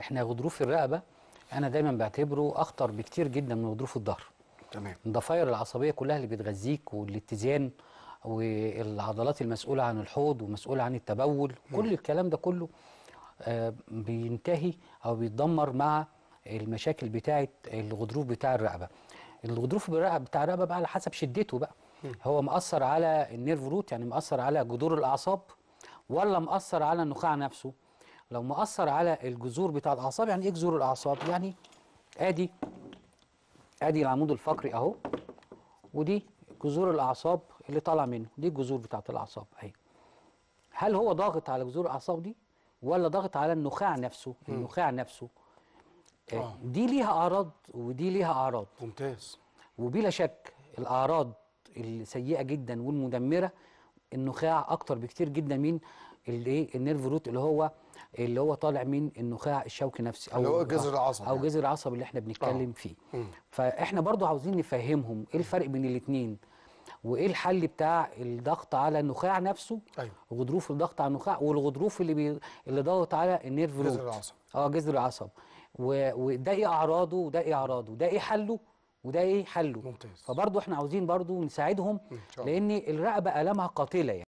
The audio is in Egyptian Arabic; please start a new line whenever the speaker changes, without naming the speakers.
احنا غضروف الرقبه انا دايما بعتبره اخطر بكتير جدا من غضروف الظهر
تمام
الضفاير العصبيه كلها اللي بتغذيك والاتزان والعضلات المسؤوله عن الحوض ومسؤوله عن التبول كل الكلام ده كله آه، بينتهي او بيتدمر مع المشاكل بتاعه الغضروف بتاع الرقبه الغضروف بالرقبه بتاع الرقبه بقى على حسب شدته بقى هو مأثر على النيرف روت يعني مأثر على جذور الاعصاب ولا مأثر على النخاع نفسه لو مأثر على الجذور بتاع الاعصاب يعني ايه جذور الاعصاب يعني ادي ادي العمود الفقري اهو ودي جذور الاعصاب اللي طالعه منه دي الجذور بتاعت الاعصاب اهي هل هو ضاغط على جذور الاعصاب دي ولا ضاغط على النخاع نفسه النخاع نفسه آه،
آه.
دي ليها اعراض ودي ليها اعراض
ممتاز
وبلا شك الاعراض السيئه جدا والمدمره النخاع اكتر بكتير جدا من الايه النيرف روت اللي هو اللي هو طالع من النخاع الشوكي نفسي
اللي هو الجذر العصبي
او
يعني.
جذر العصب اللي احنا بنتكلم فيه
مم.
فاحنا برضو عاوزين نفهمهم ايه الفرق بين الاثنين وايه الحل بتاع الضغط على النخاع نفسه
ايوه
غضروف الضغط على النخاع والغضروف اللي بي... اللي ضغط على النيرف روت
جذر العصب.
اه جذر العصب و... وده ايه اعراضه وده ايه اعراضه ده ايه حله وده ايه حله
ممتاز.
فبرضو احنا عاوزين برضو نساعدهم
إن شاء الله.
لان الرقبه الامها قاتله يعني